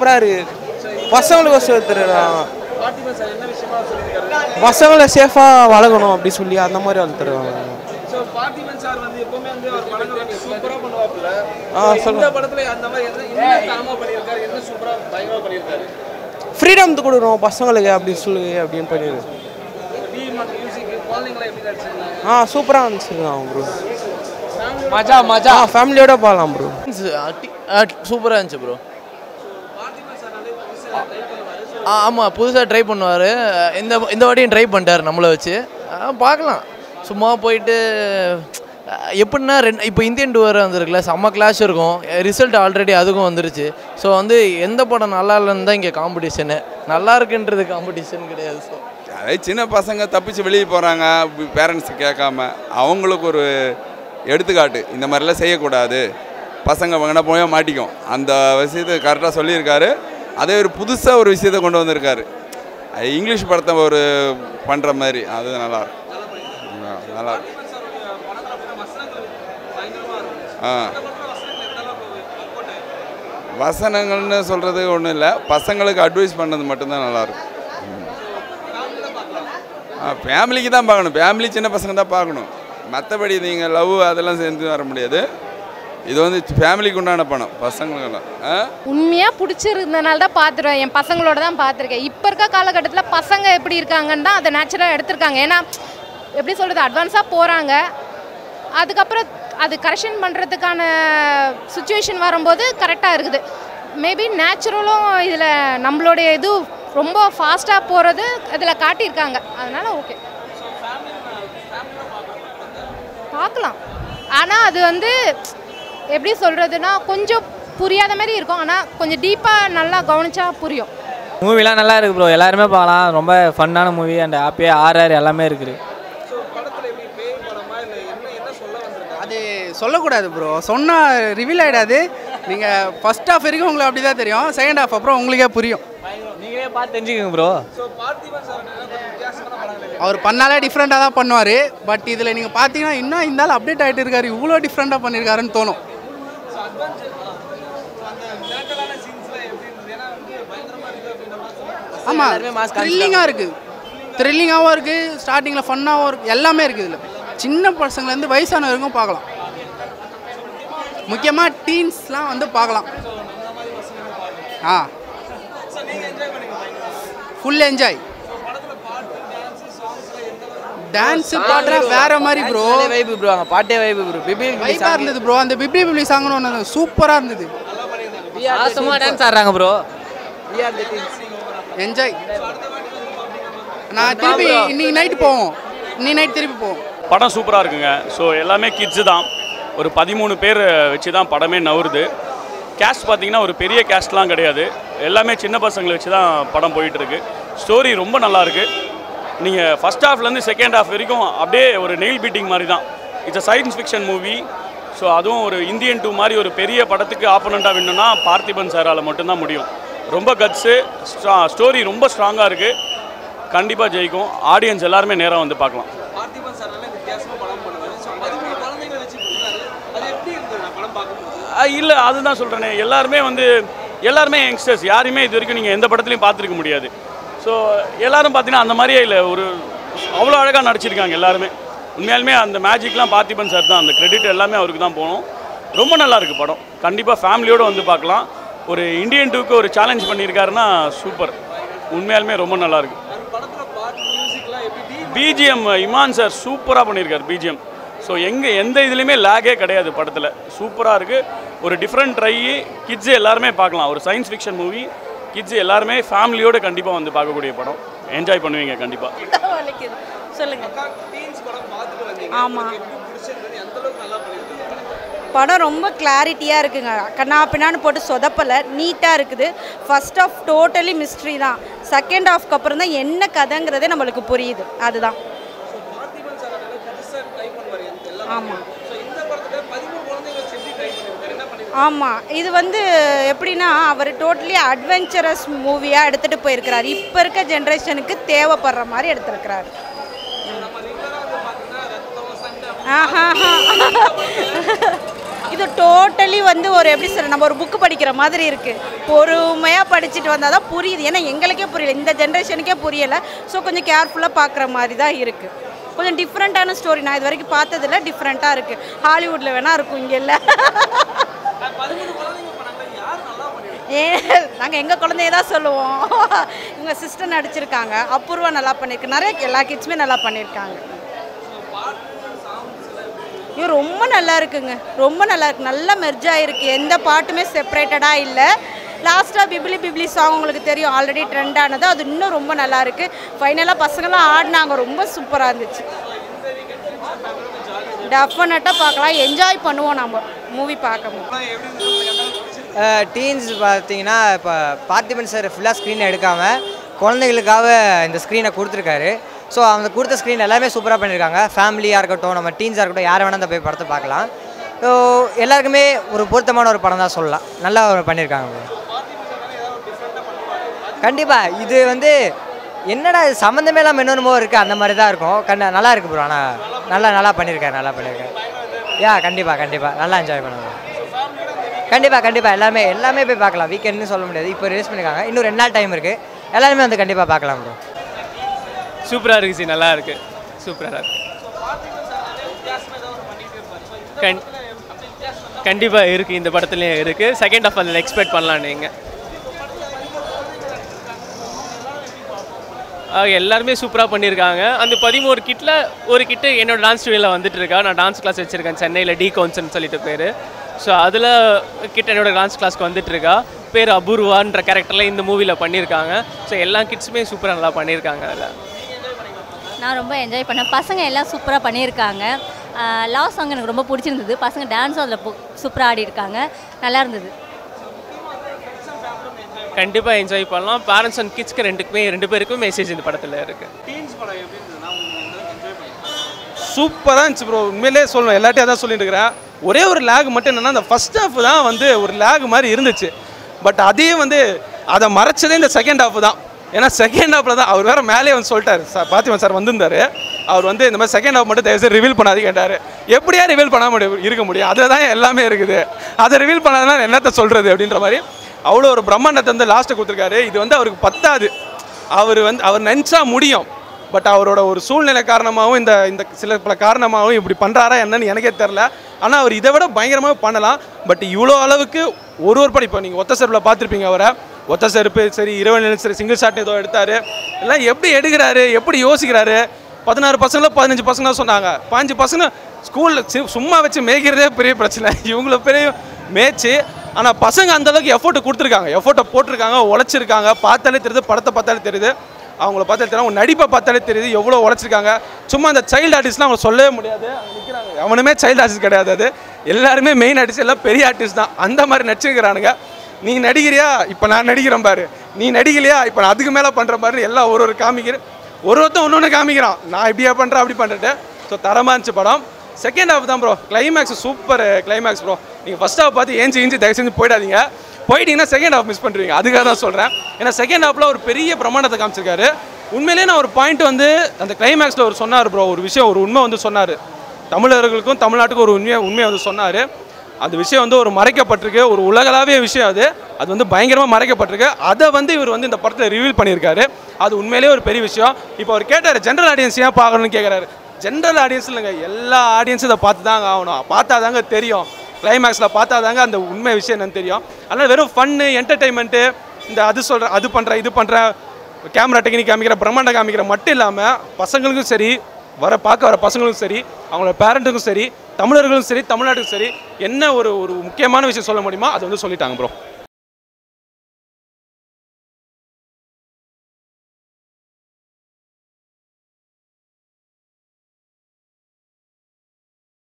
சூப்பராக இருக்குது பசங்களுக்கு வசதி எடுத்துருக்காங்க பார்த்திபன் சார் என்ன விஷயமா சொல்லியிருக்காரு பசங்களை சேஃபாக வளர்க்கணும் அப்படி சொல்லி அந்த மாதிரி வளர்த்துருக்காங்க ஸோ பார்த்திபன் சார் வந்து எப்பவுமே வந்து அவர் படங்களை வந்து சூப்பரா பண்ணுவாப்புல ஆ, இந்த சொல்லுங்க. படத்துல அந்த மாதிரி என்ன என்ன தரமா பண்ணியிருக்காரு என்ன சூப்பரா பயங்கரமா பண்ணியிருக்காரு ஃப்ரீடம் கொடுக்கணும் பசங்களுக்கு அப்படி சொல்லி அப்படின்னு பண்ணிடு டி மியூசிக் குழந்தைங்களை எப்படி நடிச்சிருந்தாங்க ஆ சூப்பராக இருந்துச்சுருக்காங்க ப்ரோ மஜா மஜா ஆ ஃபேமிலியோட பார்க்கலாம் ப்ரோ சூப்பராக இருந்துச்சு ப்ரோ ஆமாம் புதுசாக ட்ரை பண்ணுவார் இந்த இந்த வாட்டியும் ட்ரை பண்ணிட்டார் நம்மளை வச்சு ஆ, பார்க்கலாம் சும்மா போயிட்டு அஹ், எப்படின்னா ரெண்டு இப்போ இந்தியன் டூ வேறு வந்திருக்குல்ல செம்ம கிளாஷ் இருக்கும் ரிசல்ட் ஆல்ரெடி அதுக்கும் வந்துருச்சு ஸோ வந்து எந்த படம் நல்லா இல்லைன்னு தான் இங்கே காம்படிஷனு நல்லா இருக்குன்றது காம்படிஷன் கிடையாது ஸோ அதே சின்ன பசங்க தப்பிச்சு வெளியே போகிறாங்க பேரண்ட்ஸ் கேட்காம அவங்களுக்கு ஒரு எடுத்துக்காட்டு இந்த மாதிரிலாம் செய்யக்கூடாது பசங்க வங்கினா போய் மாட்டிக்கும் அந்த விஷயத்தை கரெக்டாக சொல்லியிருக்காரு அதே ஒரு புதுசாக ஒரு விஷயத்தை கொண்டு வந்திருக்காரு அது இங்கிலீஷ் படத்தை ஒரு பண்ணுற மாதிரி அது நல்லா இருக்கும் ஆ, நல்லா இருக்கும் ஆ வசனங்கள்னு சொல்கிறது ஒன்றும் இல்லை பசங்களுக்கு அட்வைஸ் பண்ணது மட்டும்தான் நல்லாயிருக்கும் ஃபேமிலிக்கு தான் பார்க்கணும் ஃபேமிலி சின்ன பசங்க தான் பார்க்கணும் மற்றபடி நீங்கள் லவ் அதெல்லாம் சேர்ந்து வர முடியாது இது வந்து ஃபேமிலிக்கு உண்டான படம் பசங்களுக்கெல்லாம் ஆ உண்மையாக பிடிச்சிருந்தனால தான் பார்த்துருவேன் என் பசங்களோட தான் பார்த்துருக்கேன் இப்போ இருக்க காலகட்டத்தில் பசங்க எப்படி இருக்காங்கன்னு தான் அதை நேச்சுரலாக எடுத்திருக்காங்க ஏன்னா எப்படி சொல்கிறது அட்வான்ஸாக போகிறாங்க அதுக்கப்புறம் அது கரெக்ஷன் பண்ணுறதுக்கான சுச்சுவேஷன் வரும்போது கரெக்டாக இருக்குது மேபி நேச்சுரலும் இதில் நம்மளுடைய இது ரொம்ப ஃபாஸ்ட்டாக போகிறது இதில் காட்டியிருக்காங்க அதனால் ஓகே பார்க்கலாம் ஆனால் அது வந்து எப்படி சொல்கிறதுனா கொஞ்சம் புரியாத மாதிரி இருக்கும் ஆனால் கொஞ்சம் டீப்பாக நல்லா கவனிச்சா புரியும் மூவிலாம் நல்லா இருக்கு ப்ரோ எல்லாருமே பார்க்கலாம் ரொம்ப ஃபன்னான மூவி அண்ட் ஹாப்பியாக ஆர்ஆர் எல்லாமே இருக்குது அது சொல்லக்கூடாது ப்ரோ சொன்னால் ரிவீல் ஆகிடாது நீங்கள் ஃபர்ஸ்ட் ஹாஃப் வரைக்கும் உங்களுக்கு அப்படி தான் தெரியும் செகண்ட் ஹாஃப் அப்புறம் உங்களுக்கே புரியும் நீங்களே பார்த்து தெரிஞ்சுக்கோங்க ப்ரோ அவர் பண்ணாலே டிஃப்ரெண்ட்டாக தான் பண்ணுவார் பட் இதில் நீங்கள் பார்த்தீங்கன்னா இன்னும் இந்த ஆள் அப்டேட் ஆகிட்டு இருக்காரு இவ்வளோ டிஃப்ரெண்ட்டாக பண்ணியிருக்காருன்னு தோணும் ஆமாம் த்ரில்லிங்காக இருக்குது த்ரில்லிங்காகவும் இருக்குது ஸ்டார்டிங்கில் ஃபன்னாகவும் இருக்குது எல்லாமே இருக்குது இதில் சின்ன பசங்கள்லேருந்து வயசான வரைக்கும் பார்க்கலாம் முக்கியமாக டீன்ஸ்லாம் வந்து பார்க்கலாம் ஆ ஃபுல் என்ஜாய் டான்ஸ் பாடுற வேற மாதிரி ப்ரோ வைப்பு ப்ரோ அங்கே பாட்டே வைப்பு ப்ரோ பிபி வைப்பாக இருந்தது ப்ரோ அந்த பிப்ளி பிப்ளி சாங்னு ஒன்று சூப்பராக இருந்தது ஆசமாக டான்ஸ் ஆடுறாங்க ப்ரோ என்ஜாய் நான் திருப்பி இன்னைக்கு நைட்டு போவோம் இன்னைக்கு நைட் திருப்பி போவோம் படம் சூப்பராக இருக்குங்க ஸோ எல்லாமே கிட்ஸு தான் ஒரு பதிமூணு பேர் வச்சு தான் படமே நவுறுது கேஸ்ட் பார்த்தீங்கன்னா ஒரு பெரிய கேஸ்ட்லாம் கிடையாது எல்லாமே சின்ன பசங்களை வச்சு தான் படம் போயிட்டுருக்கு ஸ்டோரி ரொம்ப நல்லா இருக்கு நீங்கள் ஃபஸ்ட் ஹாஃப்லேருந்து செகண்ட் ஹாஃப் வரைக்கும் அப்படியே ஒரு நெயில் பீட்டிங் மாதிரி தான் it's science fiction movie so அதுவும் ஒரு இந்தியன் டூ மாதிரி ஒரு பெரிய படத்துக்கு ஆப்போனண்ட்டாக வேணும்னா பார்த்திபன் சாரால் மட்டும்தான் முடியும் ரொம்ப கட்ஸு ஸ்டோரி ரொம்ப ஸ்ட்ராங்காக இருக்குது கண்டிப்பாக ஜெயிக்கும் ஆடியன்ஸ் எல்லாருமே நேராக வந்து பார்க்கலாம் பார்த்திபன் சார் நல்ல வித்தியாசமா படம் பண்ணுவாரு ஸோ பதிமூணு குழந்தைங்களை வச்சு பண்ணாரு அது எப்படி இருந்தது நான் படம் பார்க்கும்போது இல்லை அதுதான் சொல்கிறேனே எல்லாருமே வந்து எல்லாருமே யங்ஸ்டர்ஸ் யாரையுமே இது வரைக்கும் நீங்கள் எந்த படத்துலையும் பார்த்துருக்க முடியாது ஸோ எல்லாரும் பார்த்தீங்கன்னா அந்த மாதிரியே இல்லை ஒரு அவ்வளோ அழகாக நடிச்சிருக்காங்க எல்லாருமே உண்மையாலுமே அந்த மேஜிக்லாம் பார்த்திபன் சார் தான் அந்த கிரெடிட் எல்லாமே அவருக்கு தான் போகணும் ரொம்ப நல்லா இருக்கு படம் கண்டிப்பாக ஃபேமிலியோடு வந்து பார்க்கலாம் ஒரு இந்தியன் டூக்கு ஒரு சேலஞ்ச் பண்ணியிருக்காருன்னா சூப்பர் உண்மையாலுமே ரொம்ப நல்லா இருக்கு படத்துல பாட்டு மியூசிக்லாம் எப்படி பிஜிஎம் இமான் சார் சூப்பராக பண்ணியிருக்காரு பிஜிஎம் ஸோ எங்கே எந்த இதுலேயுமே லேகே கிடையாது படத்தில் சூப்பராக இருக்குது ஒரு டிஃப்ரெண்ட் ட்ரை கிட்ஸு எல்லாருமே பார்க்கலாம் ஒரு சயின்ஸ் ஃபிக்ஷன் மூவி கிட்ஸு எல்லாருமே ஃபேமிலியோடு கண்டிப்பாக வந்து பார்க்கக்கூடிய படம் என்ஜாய் பண்ணுவீங்க கண்டிப்பாக வலிக்குது சொல்லுங்க டீன்ஸ் படம் பார்த்துட்டு வந்தீங்க ஆமா. உங்களுக்கு எப்படி பிடிச்சிருந்தது எந்த அளவுக்கு நல்லா பண்ணியிருக்காங்க படம் ரொம்ப கிளாரிட்டியாக இருக்குங்க கண்ணா பின்னான்னு போட்டு சொதப்பலை நீட்டாக இருக்குது ஃபர்ஸ்ட் ஆஃப் டோட்டலி மிஸ்ட்ரி தான் செகண்ட் ஆஃப்க்கு அப்புறம் தான் என்ன கதைங்கிறதே நம்மளுக்கு புரியுது அதுதான் பார்த்திபன் சார் அதனால புதுசாக ட்ரை பண்ணுவார் எல்லாம் ஆமாம் ஸோ இந்த படத்துல பதிமூணு குழந்தைங்களை வச்சு எப்படி ட்ரை பண்ணியிருக்காரு என்ன பண்ணியிருக்காரு ஆமாம் இது வந்து எப்படின்னா அவர் டோட்டலி அட்வென்ச்சரஸ் மூவியாக எடுத்துகிட்டு போயிருக்கிறார் இப்போ இருக்க ஜென்ரேஷனுக்கு தேவைப்படுற மாதிரி எடுத்திருக்கிறார் ஆஹா இது டோட்டலி வந்து ஒரு எப்படி சொல்ற நம்ம ஒரு புக்கு படிக்கிற மாதிரி இருக்குது பொறுமையாக படிச்சுட்டு வந்தால் தான் புரியுது ஏன்னா எங்களுக்கே புரியல இந்த ஜென்ரேஷனுக்கே புரியலை ஸோ கொஞ்சம் கேர்ஃபுல்லாக பார்க்குற மாதிரி தான் இருக்குது கொஞ்சம் டிஃப்ரெண்ட்டான ஸ்டோரி நான் இது வரைக்கும் பார்த்ததில்ல டிஃப்ரெண்ட்டாக இருக்குது ஹாலிவுட்டில் வேணால் இருக்கும் இங்கே இல்லை ஏ நாங்கள் எங்கள் குழந்தைய தான் சொல்லுவோம் இவங்க சிஸ்டர் நடிச்சிருக்காங்க அபூர்வா நல்லா பண்ணியிருக்கு நிறைய எல்லா கிட்ஸுமே நல்லா பண்ணியிருக்காங்க ஐயோ ரொம்ப நல்லா இருக்குங்க ரொம்ப நல்லா இருக்கு நல்லா மெர்ஜ் ஆயிருக்கு எந்த பாட்டுமே செப்பரேட்டடாக இல்லை லாஸ்ட்டாக பிப்ளி பிப்ளி சாங் உங்களுக்கு தெரியும் ஆல்ரெடி ட்ரெண்ட் ஆனது அது இன்னும் ரொம்ப நல்லா இருக்கு ஃபைனலாக பசங்களாம் ஆடினாங்க ரொம்ப சூப்பராக இருந்துச்சு டெஃபினட்டாக பார்க்கலாம் என்ஜாய் பண்ணுவோம் நம்ம மூவி பார்க்கும்போது டீன்ஸ் பார்த்தீங்கன்னா இப்போ பார்த்திபன் சார் ஃபுல்லாக ஸ்க்ரீன் எடுக்காமல் குழந்தைகளுக்காக இந்த ஸ்க்ரீனை கொடுத்துருக்காரு ஸோ அந்த கொடுத்த ஸ்க்ரீன் எல்லாமே சூப்பராக பண்ணியிருக்காங்க ஃபேமிலியாக இருக்கட்டும் நம்ம டீன்ஸாக இருக்கட்டும் யார் வேணால் அந்த போய் படத்தை பார்க்கலாம் ஸோ எல்லாருக்குமே ஒரு பொருத்தமான ஒரு படம் தான் சொல்லலாம் நல்லா ஒரு பண்ணியிருக்காங்க கண்டிப்பாக இது வந்து என்னடா இது சம்மந்தமே இல்லாமல் என்னென்னமோ இருக்குது அந்த மாதிரி தான் இருக்கும் கண்ட நல்லா இருக்கு ப்ரோ ஆனால் நல்லா நல்லா பண்ணியிருக்காரு நல்லா பண்ணியிருக்காரு யா கண்டிப்பாக கண்டிப்பாக நல்லா என்ஜாய் பண்ணுவோம் கண்டிப்பாக கண்டிப்பாக எல்லாமே எல்லாமே போய் பார்க்கலாம் வீக்கெண்ட்னு சொல்ல முடியாது இப்போ ரிலீஸ் பண்ணியிருக்காங்க இன்னும் ரெண்டு நாள் டைம் இருக்குது எல்லாருமே வந்து கண்டிப்பாக பார்க்கலாம் ப்ரோ சூப்பராக இருக்கு சி நல்லா இருக்கு சூப்பராக இருக்கு கண் கண்டிப்பாக இருக்குது இந்த படத்துலையும் இருக்குது செகண்ட் ஆஃப் அதில் எக்ஸ்பெக்ட் பண்ணலாம் நீங்கள் எல்லாருமே சூப்பராக பண்ணியிருக்காங்க அந்த பதிமூணு கிட்டில் ஒரு கிட்ட என்னோட டான்ஸ் ஸ்டுடியோவில் வந்துட்டு இருக்கா நான் டான்ஸ் கிளாஸ் வச்சுருக்கேன் சென்னையில் டி கவுன்ஸ்னு சொல்லிட்டு பேர் ஸோ அதில் கிட்ட என்னோட டான்ஸ் கிளாஸ்க்கு வந்துட்டு இருக்கா பேர் அபூர்வான்ற கேரக்டரில் இந்த மூவியில் பண்ணியிருக்காங்க ஸோ எல்லா கிட்ஸுமே சூப்பராக நல்லா பண்ணியிருக்காங்க அதில் நான் ரொம்ப என்ஜாய் பண்ணேன் பசங்க எல்லாம் சூப்பராக பண்ணியிருக்காங்க லாஸ்ட் சாங் எனக்கு ரொம்ப பிடிச்சிருந்தது பசங்க டான்ஸும் அதில் சூப்பராக ஆடி இருக்காங்க நல்லா இருந்தது கண்டிப்பாக என்ஜாய் பண்ணலாம் பேரண்ட்ஸ் அண்ட் கிட்ஸ்க்கு ரெண்டுக்குமே ரெண்டு பேருக்கும் மெசேஜ் இந்த படத்தில் இருக்குது டீன்ஸ் படம் எப்படி இருந்ததுன்னா உங்களுக்கு என்ஜாய் பண்ணி சூப்பராக இருந்துச்சு ப்ரோ உண்மையிலே சொல்லணும் எல்லாத்தையும் அதான் சொல்லிட்டு இருக்கிறேன் ஒரே ஒரு லேக் மட்டும் என்னென்னா அந்த ஃபர்ஸ்ட் ஹாஃப் தான் வந்து ஒரு லேக் மாதிரி இருந்துச்சு பட் அதையும் வந்து அதை மறைச்சதே இந்த செகண்ட் ஹாஃப் தான் ஏன்னா செகண்ட் ஹாஃபில் தான் அவர் வேறு மேலே வந்து சொல்லிட்டாரு சார் பார்த்திபன் சார் வந்திருந்தாரு அவர் வந்து இந்த மாதிரி செகண்ட் ஹாஃப் மட்டும் தயவுசெய்து ரிவீல் பண்ணாதீங்க கேட்டார் எப்படியா ரிவீல் பண்ண முடியும் இருக்க முடியும் அதில் தான் எல்லாமே இருக்குது அதை ரிவீல் பண்ணாதனா என்னத்தை சொல்கிறது அப்படின்ற மாதிரி அவ்வளோ ஒரு பிரம்மாண்டத்தை வந்து லாஸ்ட்டை கொடுத்துருக்காரு இது வந்து அவருக்கு பத்தாது அவர் வந்து அவர் நினச்சா முடியும் பட் அவரோட ஒரு சூழ்நிலை காரணமாகவும் இந்த இந்த சில பல காரணமாகவும் இப்படி பண்ணுறாரா என்னன்னு எனக்கே தெரில ஆனால் அவர் இதை விட பயங்கரமாக பண்ணலாம் பட் இவ்வளோ அளவுக்கு ஒரு ஒரு படம் இப்போ நீங்கள் ஒத்த செருப்பில் பார்த்துருப்பீங்க அவரை ஒத்த செருப்பு சரி இரவு சரி சிங்கிள் ஷாட் ஏதோ எடுத்தார் எல்லாம் எப்படி எடுக்கிறாரு எப்படி யோசிக்கிறாரு பதினாறு பசங்கள பதினஞ்சு பசங்க சொன்னாங்க பாஞ்சு பசங்க ஸ்கூலில் சும்மா வச்சு மேய்க்கிறதே பெரிய பிரச்சனை இவங்கள பெரிய மேய்ச்சி ஆனால் பசங்க அந்த அளவுக்கு எஃபோர்ட் கொடுத்துருக்காங்க எஃபோர்ட்டை போட்டிருக்காங்க உழைச்சிருக்காங்க பார்த்தாலே தெரியுது படத்தை பார்த்தாலே தெரியுது அவங்கள பார்த்தாலே தெரியும் அவங்க நடிப்பை பார்த்தாலே தெரியுது எவ்வளோ உழைச்சிருக்காங்க சும்மா அந்த சைல்டு ஆர்டிஸ்ட்லாம் அவங்க சொல்லவே முடியாது அவங்க நிற்கிறாங்க அவனுமே சைல்டு ஆர்டிஸ்ட் கிடையாது அது எல்லாருமே மெயின் ஆர்டிஸ்ட் எல்லாம் பெரிய ஆர்டிஸ்ட் தான் அந்த மாதிரி நடிச்சிருக்கிறானுங்க நீ நடிக்கிறியா இப்போ நான் நடிக்கிறேன் பாரு நீ நடிக்கலையா இப்போ நான் அதுக்கு மேலே பண்ணுற மாதிரி எல்லாம் ஒரு ஒரு காமிக்கிறேன் ஒரு ஒருத்தன் ஒன்று ஒன்று காமிக்கிறான் நான் இப்படியா பண்ணுறேன் அப்படி பண்ணுறேன் ஸோ தரமாக இருந்துச்சு படம் செகண்ட் ஹாஃப் தான் bro climax super climax bro நீங்கள் ஃபஸ்ட் ஹாஃப் பார்த்து ஏஞ்சி ஏஞ்சி தயவு செஞ்சு போயிடாதீங்க போயிட்டீங்கன்னா செகண்ட் ஹாஃப் மிஸ் பண்ணுறீங்க அதுக்காக தான் சொல்கிறேன் ஏன்னா செகண்ட் ஹாஃபில் ஒரு பெரிய பிரமாண்டத்தை காமிச்சிருக்காரு உண்மையிலேயே நான் ஒரு பாயிண்ட் வந்து அந்த கிளைமேக்ஸில் ஒரு சொன்னார் ப்ரோ ஒரு விஷயம் ஒரு உண்மை வந்து சொன்னார் தமிழர்களுக்கும் தமிழ்நாட்டுக்கும் ஒரு உண்மையை உண்மையை வந்து சொன்னார் அந்த விஷயம் வந்து ஒரு மறைக்கப்பட்டிருக்கு ஒரு உலகளாவிய விஷயம் அது அது வந்து பயங்கரமாக மறைக்கப்பட்டிருக்கு அதை வந்து இவர் வந்து இந்த படத்தில் ரிவீல் பண்ணியிருக்காரு அது உண்மையிலேயே ஒரு பெரிய விஷயம் இப்போ அவர் கேட்டார் ஜென்ரல் ஆடியன்ஸ் ஏன் பார்க்கணும்னு கேட்குறாரு ஜென்ரல் ஆடியன்ஸ் இல்லைங்க எல்லா ஆடியன்ஸும் இதை பார்த்து தாங்க ஆகணும் பார்த்தா தாங்க தெரியும் கிளைமேக்ஸில் பார்த்தா தாங்க அந்த உண்மை விஷயம் என்னன்னு தெரியும் அதனால் வெறும் ஃபன்னு என்டர்டைன்மெண்ட்டு இந்த அது சொல்கிற அது பண்ணுற இது பண்ணுற கேமரா டெக்னிக் காமிக்கிற பிரம்மாண்டம் காமிக்கிற மட்டும் இல்லாமல் பசங்களுக்கும் சரி வர பார்க்க வர பசங்களுக்கும் சரி அவங்களோட பேரண்ட்டுக்கும் சரி தமிழர்களுக்கும் சரி தமிழ்நாட்டுக்கும் சரி என்ன ஒரு ஒரு முக்கியமான விஷயம் சொல்ல முடியுமோ அதை வந்து சொல்லிட்டாங்க ப்ரோ